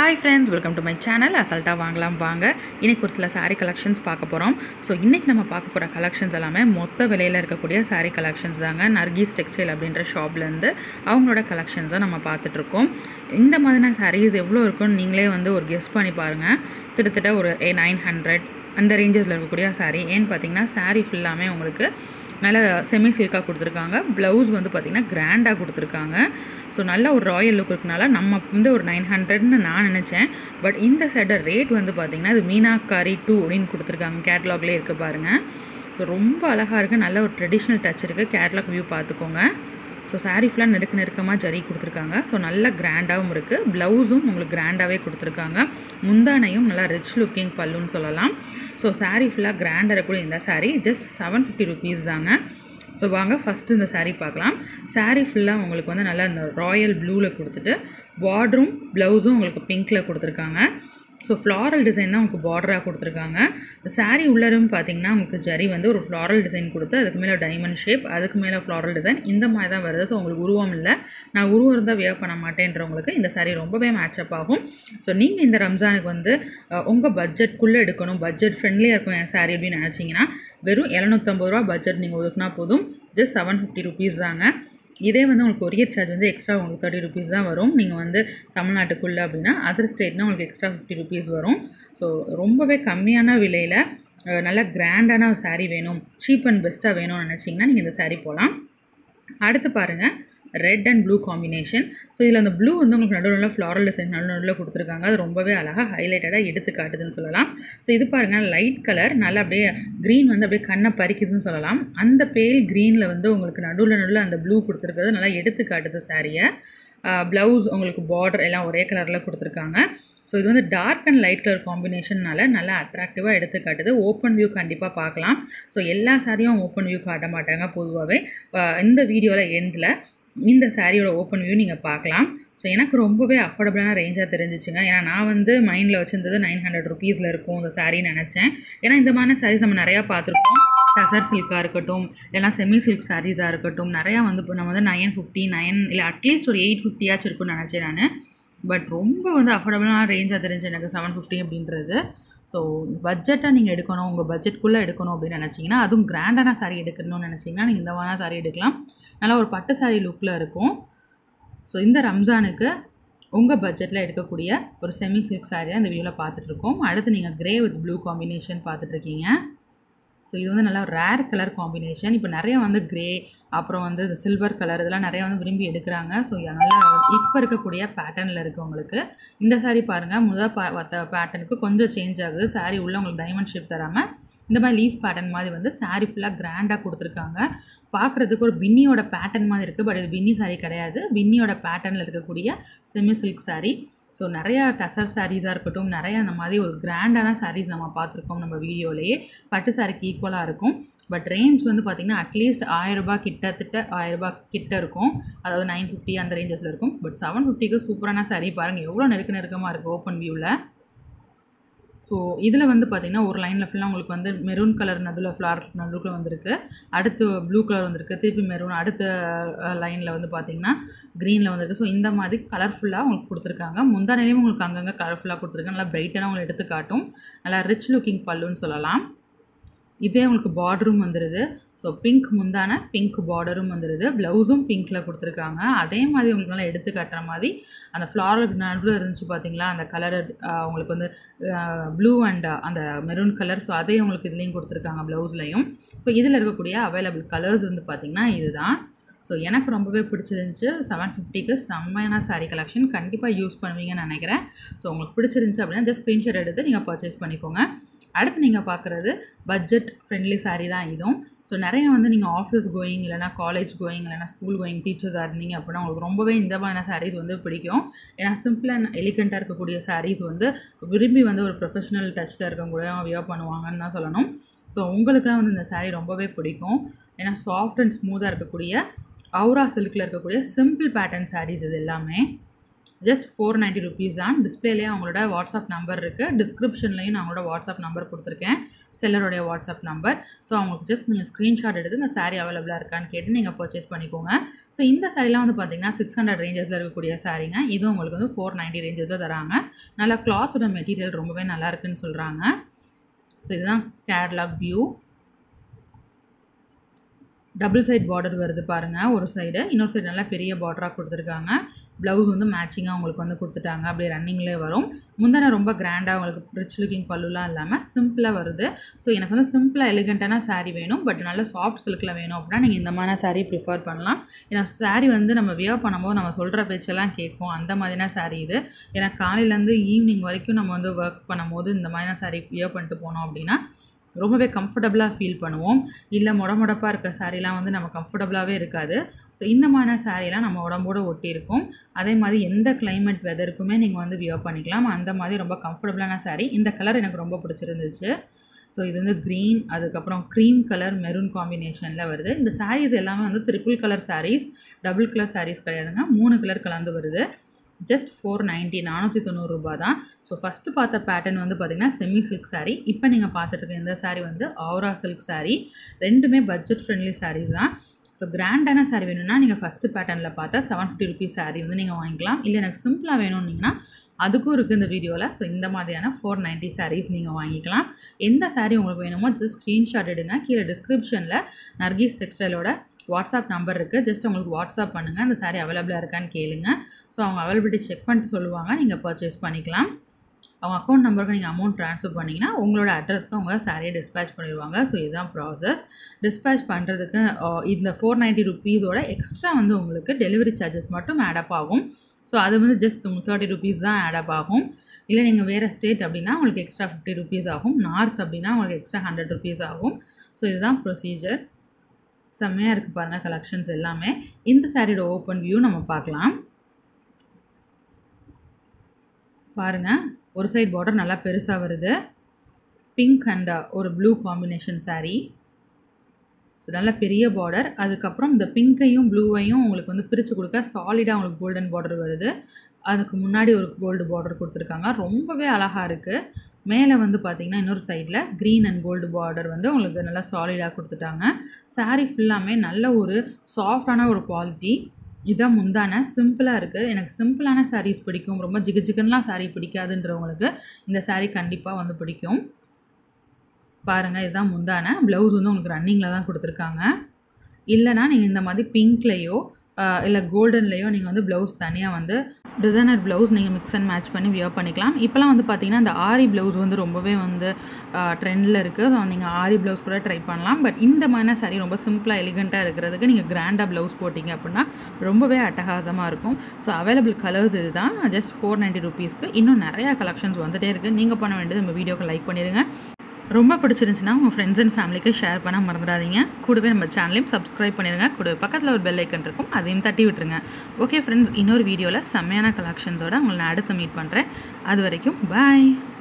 hi friends welcome to my channel அசல்ட்டாக வாங்கலாம் வாங்க இன்றைக்கி ஒரு சில saree கலெக்ஷன்ஸ் பார்க்க போகிறோம் ஸோ இன்றைக்கி நம்ம பார்க்க போகிற கலெக்ஷன்ஸ் எல்லாமே மொத்த விலையில் இருக்கக்கூடிய saree கலெக்ஷன்ஸ் தாங்க நர்கீஸ் டெக்ஸ்டைல் அப்படின்ற ஷாப்லேருந்து அவங்களோட கலெக்ஷன்ஸை நம்ம பார்த்துட்ருக்கோம் இந்த மாதிரியான sarees எவ்வளோ இருக்குன்னு நீங்களே வந்து ஒரு கெஸ் பண்ணி பாருங்கள் கிட்டத்தட்ட ஒரு ஏ நைன் ஹண்ட்ரட் அந்த ரேஞ்சஸில் இருக்கக்கூடிய saree ஏன்னு பார்த்தீங்கன்னா saree ஃபுல்லாமே உங்களுக்கு நல்ல செமி சில்காக கொடுத்துருக்காங்க ப்ளவுஸ் வந்து பார்த்திங்கன்னா கிராண்டாக கொடுத்துருக்காங்க ஸோ நல்ல ஒரு ராயல் லுக் இருக்கனால நம்ம வந்து ஒரு நைன் ஹண்ட்ரட்னு நான் நினச்சேன் பட் இந்த சைட ரேட் வந்து பார்த்திங்கன்னா இது மீனாக்காரி டூ அப்படின்னு கொடுத்துருக்காங்க கேட்லாக்லேயே இருக்குது பாருங்கள் ஸோ ரொம்ப அழகாக இருக்குது நல்ல ஒரு ட்ரெடிஷ்னல் டச் இருக்குது கேட்லாக் வியூ பார்த்துக்கோங்க ஸோ saree ஃபுல்லாக நெருக்க நெருக்கமாக ஜரி கொடுத்துருக்காங்க ஸோ நல்ல கிராண்டாகவும் இருக்குது ப்ளவுஸும் உங்களுக்கு கிராண்டாகவே கொடுத்துருக்காங்க முந்தானையும் நல்லா ரிச் லுக்கிங் பல்லுன்னு சொல்லலாம் ஸோ saree ஃபுல்லாக கிராண்டாக இருக்கக்கூடிய இந்த saree just seven fifty rupees தாங்க ஸோ வாங்க ஃபஸ்ட்டு இந்த saree பார்க்கலாம் saree ஃபுல்லாக உங்களுக்கு வந்து நல்லா இந்த ராயல் ப்ளூவில் கொடுத்துட்டு பார்டரும் ப்ளவுஸும் உங்களுக்கு பிங்க்கில் கொடுத்துருக்காங்க ஸோ ஃப்ளாரல் டிசைன் தான் உங்களுக்கு பார்டராக கொடுத்துருக்காங்க இந்த saree உள்ளரும் பார்த்தீங்கன்னா உங்களுக்கு ஜரி வந்து ஒரு ஃப்ளாரல் டிசைன் கொடுத்து அதுக்கு மேலே டைமண்ட் ஷேப் அதுக்கு மேலே ஃப்ளாரல் டிசைன் இந்த மாதிரி தான் வருது ஸோ உங்களுக்கு உருவம் இல்லை நான் உருவம் இருந்தால் வியர் பண்ண மாட்டேன்றவங்களுக்கு இந்த saree ரொம்பவே மேட்சப் ஆகும் ஸோ நீங்கள் இந்த ரம்ஜானுக்கு வந்து உங்கள் பட்ஜெட்குள்ளே எடுக்கணும் பட்ஜெட் ஃப்ரெண்ட்லியாக இருக்கும் என் saree அப்படின்னு நினச்சிங்கன்னா வெறும் இரநூத்தம்பது ரூபா பட்ஜெட் நீங்கள் ஒதுக்குனா போதும் ஜஸ்ட் செவன் ஃபிஃப்டி ருபீஸ் தாங்க இதே வந்து உங்களுக்கு கொரியர் சார்ஜ் வந்து எக்ஸ்ட்ரா உங்களுக்கு தேர்ட்டி ருபீஸ் தான் வரும் நீங்கள் வந்து தமிழ்நாட்டுக்குள்ளே அப்படின்னா அதர் ஸ்டேட்னா உங்களுக்கு எக்ஸ்ட்ரா ஃபிஃப்டி ருபீஸ் வரும் ஸோ ரொம்பவே கம்மியான விலையில் அஹ், நல்ல கிராண்டான ஒரு saree வேணும் சீப் அண்ட் பெஸ்ட்டாக வேணும்னு நினச்சிங்கன்னா நீங்கள் இந்த saree போகலாம் அடுத்து பாருங்கள் red and blue combination so இதில் அந்த ப்ளூ வந்து உங்களுக்கு நடுவில் ஃப்ளாரல் டிசைன் நடு நடுவில் கொடுத்துருக்காங்க அது ரொம்பவே அழகாக ஹைலைட்டடாக எடுத்து காட்டுதுன்னு சொல்லலாம் ஸோ இது பாருங்கள் லைட் கலர் நல்லா அப்படியே க்ரீன் வந்து அப்படியே கண்ணை பறிக்குதுன்னு சொல்லலாம் அந்த பேல் க்ரீனில் வந்து உங்களுக்கு நடுவில் நடுவில் அந்த ப்ளூ கொடுத்துருக்கிறது நல்லா எடுத்து காட்டுது சாரியை ப்ளவுஸ் உங்களுக்கு பார்டர் எல்லாம் ஒரே கலரில் கொடுத்துருக்காங்க ஸோ இது வந்து டார்க் அண்ட் லைட் கலர் காம்பினேஷன்னால நல்லா அட்ராக்டிவாக எடுத்து காட்டுது ஓப்பன் வியூ கண்டிப்பாக பார்க்கலாம் ஸோ எல்லா சாரியும் ஓப்பன் வியூ காட்ட மாட்டாங்க பொதுவாகவே இந்த வீடியோவில் எண்டில் இந்த சாரியோட ஓப்பன் வியூ நீங்கள் பார்க்கலாம் ஸோ எனக்கு ரொம்பவே அஃபோர்டபுளான ரேஞ்சாக தெரிஞ்சிச்சுங்க ஏன்னா நான் வந்து மைண்டில் வச்சிருந்தது நைன் ஹண்ட்ரட் ருபீஸில் இருக்கும் இந்த சாரின்னு நினச்சேன் ஏன்னா இந்த மாதிரி சாரீஸ் நம்ம நிறையா பார்த்துருக்கோம் டசர் சில்காக இருக்கட்டும் இல்லைனா செமி சில்க் சாரீஸாக இருக்கட்டும் நிறையா வந்து இப்போ நம்ம வந்து நைன் ஃபிஃப்டி நைன் இல்லை அட்லீஸ்ட் ஒரு எயிட் ஃபிஃப்டியாச்சும் இருக்கும்னு நினச்சேன் நான் பட் ரொம்ப வந்து அஃபோர்டபுளான ரேஞ்சாக தெரிஞ்சு எனக்கு செவன் ஃபிஃப்டி அப்படின்றது ஸோ பட்ஜெட்டாக நீங்கள் எடுக்கணும் உங்கள் பட்ஜெட்குள்ளே எடுக்கணும் அப்படின்னு நினச்சிங்கன்னா அதுவும் கிராண்டான சாரீ எடுக்கணும்னு நினச்சிங்கன்னா நீங்கள் இந்த மாதிரி சாரீ எடுக்கலாம் நல்லா ஒரு பட்டு சாரீ லுக்கில் இருக்கும் ஸோ இந்த ரம்ஜானுக்கு உங்கள் பட்ஜெட்டில் எடுக்கக்கூடிய ஒரு செமி சில்க் சாரீ தான் இந்த வீடியோவில் பார்த்துட்ருக்கோம் அடுத்து நீங்கள் கிரே வித் ப்ளூ காம்பினேஷன் பார்த்துட்ருக்கீங்க ஸோ இது வந்து நல்லா ரேர் கலர் காம்பினேஷன் இப்போ நிறைய வந்து கிரே அப்புறம் வந்து சில்வர் கலர் இதெல்லாம் நிறைய வந்து விரும்பி எடுக்கிறாங்க ஸோ நல்லா இப்போ இருக்கக்கூடிய பேட்டர்னில் இருக்குது உங்களுக்கு இந்த saree பாருங்கள் முதல் பா மற்ற பேட்டர்னுக்கு கொஞ்சம் சேஞ்ச் ஆகுது saree உள்ள உங்களுக்கு டைமண்ட் ஷேப் தராமல் இந்த மாதிரி லீஃப் பேட்டர்ன் மாதிரி வந்து saree ஃபுல்லாக கிராண்டாக கொடுத்துருக்காங்க பார்க்குறதுக்கு ஒரு பின்னியோட பேட்டர்ன் மாதிரி இருக்குது பட் இது பின்னி saree கிடையாது பின்னியோட பேட்டர்னில் இருக்கக்கூடிய செமி சில்க் saree ஸோ நிறையா டசர் சாரீஸாக இருக்கட்டும் நிறைய அந்த மாதிரி ஒரு கிராண்டான சாரீஸ் நம்ம பார்த்துருக்கோம் நம்ம வீடியோலேயே பட்டு சாரிக்கு ஈக்குவலாக இருக்கும் பட் ரேஞ்ச் வந்து பார்த்திங்கன்னா அட்லீஸ்ட் ஆயிரரூபா கிட்டத்தட்ட ஆயிரரூபா கிட்ட இருக்கும் அதாவது நைன் ஃபிஃப்டி அந்த ரேஞ்சஸில் இருக்கும் பட் செவன் ஃபிஃப்டிக்கு சூப்பரான saree பாருங்கள் எவ்வளோ நெருக்க நெருக்கமாக இருக்குது ஓப்பன் வியூவில் ஸோ இதில் வந்து பார்த்திங்கன்னா ஒரு லைனில் ஃபுல்லாக உங்களுக்கு வந்து மெரூன் கலர் நடுவில் ஃப்ளார் நடுவில் வந்திருக்கு அடுத்து ப்ளூ கலர் வந்திருக்கு திருப்பி மெரூன் அடுத்த லைனில் வந்து பார்த்திங்கன்னா க்ரீனில் வந்திருக்கு ஸோ இந்த மாதிரி கலர்ஃபுல்லாக உங்களுக்கு கொடுத்துருக்காங்க முந்தானையிலையும் உங்களுக்கு அங்கங்கே கலர்ஃபுல்லாக கொடுத்துருக்காங்க நல்லா பிரைட்டான உங்களுக்கு எடுத்து காட்டும் நல்லா ரிச் லுக்கிங் பல்லுன்னு சொல்லலாம் இதே உங்களுக்கு பார்டரும் வந்துடுது ஸோ பிங்க் முந்தான பிங்க் பார்டரும் வந்துடுது ப்ளவுஸும் பிங்க்கில் கொடுத்துருக்காங்க அதே மாதிரி உங்களுக்கு நல்லா எடுத்து காட்டுற மாதிரி அந்த ஃப்ளாரல் நடுவில் இருந்துச்சு பார்த்தீங்களா அந்த கலர் உங்களுக்கு வந்து ப்ளூ அண்ட் அந்த மெரூன் கலர் ஸோ அதே உங்களுக்கு இதுலேயும் கொடுத்துருக்காங்க ப்ளவுஸ்லையும் ஸோ இதில் இருக்கக்கூடிய அவைலபிள் கலர்ஸ் வந்து பார்த்திங்கன்னா இதுதான் ஸோ எனக்கு ரொம்பவே பிடிச்சிருந்துச்சு செவன் ஃபிஃப்டிக்கு செம்மையான saree கலெக்ஷன் கண்டிப்பாக யூஸ் பண்ணுவீங்கன்னு நினைக்கிறேன் ஸோ உங்களுக்கு பிடிச்சிருந்துச்சு அப்படின்னா ஜஸ்ட் ஸ்க்ரீன்ஷாட் எடுத்து நீங்கள் பர்ச்சேஸ் பண்ணிக்கோங்க அடுத்து நீங்கள் பார்க்குறது பட்ஜெட் ஃப்ரெண்ட்லி saree தான் இதுவும் ஸோ நிறைய வந்து நீங்கள் ஆஃபீஸ் கோயிங் இல்லைனா காலேஜ் கோயிங் இல்லைனா ஸ்கூல் கோயிங் டீச்சர்ஸாக இருந்தீங்க அப்படின்னா உங்களுக்கு ரொம்பவே இந்த மாதிரியான sarees வந்து பிடிக்கும் ஏன்னா சிம்பிள் அண்ட் எலிகண்ட்டாக இருக்கக்கூடிய sarees வந்து விரும்பி வந்து ஒரு ப்ரொஃபஷனல் டச்சில் இருக்கக்கூடிய வியர் பண்ணுவாங்கன்னு தான் சொல்லணும் ஸோ உங்களுக்குலாம் வந்து இந்த saree ரொம்பவே பிடிக்கும் ஏன்னா சாஃப்ட் அண்ட் ஸ்மூத்தாக இருக்கக்கூடிய அவுரா சில்கில் இருக்கக்கூடிய சிம்பிள் பேட்டர்ன் sarees இது எல்லாமே ஜஸ்ட் ஃபோர் நைன்ட்டி ருபீஸ் தான் டிஸ்பிளேலேயே அவங்களோட வாட்ஸ்அப் நம்பர் இருக்குது டிஸ்கிரிப்ஷன்லையும் நான் அவங்களோட வாட்ஸ்அப் நம்பர் கொடுத்துருக்கேன் செல்லருடைய வாட்ஸ்அப் நம்பர் ஸோ அவங்களுக்கு ஜஸ்ட் நீங்கள் ஸ்க்ரீன்ஷாட் எடுத்து இந்த சாரீ அவைலபிளாக இருக்கான்னு கேட்டு நீங்கள் பர்ச்சேஸ் பண்ணிக்கோங்க ஸோ இந்த சாரீலாம் வந்து பார்த்தீங்கன்னா சிக்ஸ் ஹண்ட்ரட் ரேஞ்சஸில் இருக்கக்கூடிய சாரீங்க இது உங்களுக்கு வந்து ஃபோர் நைன்ட்டி ரேஞ்சஸில் தராங்க நல்லா கிளாத்தோட மெட்டீரியல் ரொம்பவே நல்லா இருக்குன்னு சொல்கிறாங்க ஸோ இதுதான் catalogue view double side border வருது பாருங்கள் ஒரு சைடு இன்னொரு சைடு நல்லா பெரிய பார்டராக கொடுத்துருக்காங்க ப்ளவுஸ் வந்து மேட்சிங்காக உங்களுக்கு வந்து கொடுத்துட்டாங்க அப்படியே ரன்னிங்லேயே வரும் முந்தின ரொம்ப கிராண்டாக உங்களுக்கு ரிச் லுக்கிங் பல்லுலாம் இல்லாமல் சிம்பிளாக வருது ஸோ எனக்கு வந்து சிம்பிளாக எலிகண்ட்டான saree வேணும் பட் நல்ல சாஃப்ட் சில்கில் வேணும் அப்படின்னா நீங்கள் இந்த மாதிரி saree ப்ரிஃபர் பண்ணலாம் ஏன்னா saree வந்து நம்ம வியர் பண்ணும்போது நம்ம சொல்கிற பேச்செல்லாம் கேட்கும் அந்த மாதிரியான saree இது ஏன்னா காலையிலேருந்து ஈவினிங் வரைக்கும் நம்ம வந்து ஒர்க் பண்ணும்போது இந்த மாதிரியான saree வியர் பண்ணிட்டு போனோம் அப்படின்னா ரொம்பவே கம்ஃபர்டபுளாக ஃபீல் பண்ணுவோம் இல்லை முட முடப்பாக இருக்க சாரீலாம் வந்து நம்ம கம்ஃபர்டபுளாகவே இருக்காது ஸோ இந்த மாதிரியான சாரீலாம் நம்ம உடம்போட ஒட்டி இருக்கும் அதே மாதிரி எந்த climate வெதருக்குமே நீங்கள் வந்து வியர் பண்ணிக்கலாம் அந்த மாதிரி ரொம்ப கம்ஃபர்டபுளான saree இந்த கலர் எனக்கு ரொம்ப பிடிச்சிருந்துச்சு ஸோ இது வந்து க்ரீன் அதுக்கப்புறம் க்ரீம் கலர் மெரூன் காம்பினேஷனில் வருது இந்த sarees எல்லாமே வந்து triple colour sarees double colour sarees கிடையாதுங்க மூணு கலர் கலந்து வருது ஜஸ்ட் ஃபோர் நைன்ட்டி நானூற்றி தொண்ணூறுரூபா தான் ஸோ ஃபஸ்ட்டு பார்த்த பேட்டர்ன் வந்து பார்த்திங்கன்னா செமி சில்க் saree இப்போ நீங்கள் பார்த்துட்டு இருக்க இந்த saree வந்து ஆவ்ரா சில்க் saree ரெண்டுமே பட்ஜெட் ஃப்ரெண்ட்லி sarees தான் ஸோ கிராண்டான saree வேணும்னா நீங்கள் ஃபஸ்ட்டு பேட்டர்னில் பார்த்தா செவன் ஃபிஃப்டி ருபீஸ் saree வந்து நீங்கள் வாங்கிக்கலாம் இல்லை எனக்கு சிம்பிளாக வேணும்னீங்கன்னா அதுக்கும் இருக்குது இந்த வீடியோவில் ஸோ இந்த மாதிரியான ஃபோர் நைன்ட்டி sarees நீங்கள் வாங்கிக்கலாம் எந்த saree உங்களுக்கு வேணுமோ ஜஸ்ட் ஸ்க்ரீன்ஷாட் எடுங்க கீழே டிஸ்கிரிப்ஷனில் நர்கீஸ் டெக்ஸ்டைலோட வாட்ஸ்அப் நம்பர் இருக்குது ஜஸ்ட் உங்களுக்கு வாட்ஸ்அப் பண்ணுங்கள் அந்த saree அவைலபிளாக இருக்கான்னு கேளுங்க ஸோ அவங்க அவைலபிலிட்டி செக் பண்ணிட்டு சொல்லுவாங்க நீங்கள் பர்ச்சேஸ் பண்ணிக்கலாம் அவங்க அக்கௌண்ட் நம்பருக்கு நீங்கள் அமௌண்ட் ட்ரான்ஸ்ஃபர் பண்ணிங்கன்னா உங்களோட அட்ரஸ்க்கு அவங்க சாரியை டிஸ்பேச் பண்ணிடுவாங்க ஸோ இதுதான் ப்ராசஸ் டிஸ்பேச் பண்ணுறதுக்கு இந்த ஃபோர் நைன்ட்டி ருபீஸோட எக்ஸ்ட்ரா வந்து உங்களுக்கு டெலிவரி சார்ஜஸ் மட்டும் ஆடப் ஆகும் ஸோ அது வந்து ஜஸ்ட் உங்களுக்கு தேர்ட்டி ருபீஸ் தான் ஆடப் ஆகும் இல்லை நீங்கள் வேறு ஸ்டேட் அப்படின்னா உங்களுக்கு எக்ஸ்ட்ரா ஃபிஃப்டி ருபீஸ் ஆகும் நார்த் அப்படின்னா உங்களுக்கு எக்ஸ்ட்ரா ஹண்ட்ரட் ருபீஸ் ஆகும் ஸோ இதுதான் ப்ரொசீஜர் செம்மையாக இருக்குது பாருங்கள் கலெக்ஷன்ஸ் எல்லாமே இந்த சாரியோட ஓப்பன் வியூ நம்ம பார்க்கலாம் பாருங்கள் ஒரு சைடு பார்டர் நல்லா பெருசாக வருது பிங்க் அண்ட் ஒரு ப்ளூ காம்பினேஷன் saree ஸோ நல்ல பெரிய பார்டர் அதுக்கப்புறம் இந்த பிங்க்கையும் ப்ளூவையும் உங்களுக்கு வந்து பிரித்து கொடுக்க சாலிடாக உங்களுக்கு கோல்டன் பார்டர் வருது அதுக்கு முன்னாடி ஒரு கோல்டு பார்டர் கொடுத்துருக்காங்க ரொம்பவே அழகாக இருக்குது மேலே வந்து பார்த்திங்கன்னா இன்னொரு சைடில் க்ரீன் அண்ட் கோல்டு பார்டர் வந்து உங்களுக்கு நல்லா சாலிடாக கொடுத்துட்டாங்க saree ஃபுல்லாமே நல்ல ஒரு சாஃப்டான ஒரு குவாலிட்டி இதான் முந்தான சிம்பிளாக இருக்குது எனக்கு சிம்பிளான sarees பிடிக்கும் ரொம்ப ஜிகு ஜிகுன்லாம் saree பிடிக்காதுன்றவங்களுக்கு இந்த saree கண்டிப்பாக வந்து பிடிக்கும் பாருங்கள் இதுதான் முந்தான ப்ளவுஸ் வந்து உங்களுக்கு ரன்னிங்கில் தான் கொடுத்துருக்காங்க இல்லைனா நீங்கள் இந்த மாதிரி பிங்க்லேயோ இல்லை கோல்டன்லேயோ நீங்கள் வந்து ப்ளவுஸ் தனியாக வந்து டிசைனர் ப்ளவுஸ் நீங்கள் மிக்ஸ் அண்ட் மேட்ச் பண்ணி வியர் பண்ணிக்கலாம் இப்போலாம் வந்து பார்த்தீங்கன்னா இந்த ஆரி ப்ளவுஸ் வந்து ரொம்பவே வந்து ட்ரெண்டில் இருக்குது ஸோ நீங்கள் ஆரி ப்ளவுஸ் கூட ட்ரை பண்ணலாம் பட் இந்த மாதிரியான saree ரொம்ப சிம்பிளாக எலிகண்ட்டாக இருக்கிறதுக்கு நீங்கள் கிராண்டாக ப்ளவுஸ் போட்டிங்க அப்படின்னா ரொம்பவே அட்டகாசமாக இருக்கும் ஸோ அவைலபிள் கலர்ஸ் இது தான் ஜஸ்ட் ஃபோர் நைன்ட்டி ருபீஸ்க்கு இன்னும் நிறையா கலெக்ஷன்ஸ் வந்துகிட்டே இருக்குது நீங்கள் பண்ண வேண்டியது நம்ம வீடியோக்கு லைக் பண்ணிடுங்க ரொம்ப பிடிச்சிருந்துச்சுன்னா உங்கள் ஃப்ரெண்ட்ஸ் அண்ட் ஃபேமிலிக்கு ஷேர் பண்ண மறந்துடாதீங்க கூடவே நம்ம சேனலையும் சப்ஸ்கிரைப் பண்ணிடுங்க கூடவே பக்கத்தில் ஒரு பெல் ஐக்கன் இருக்கும் அதையும் தட்டி விட்டுருங்க ஓகே ஃப்ரெண்ட்ஸ் இன்னொரு வீடியோவில் செம்மையான கலெக்ஷன்ஸோட உங்களை நான் அடுத்து மீட் பண்ணுறேன் அது வரைக்கும் பாய்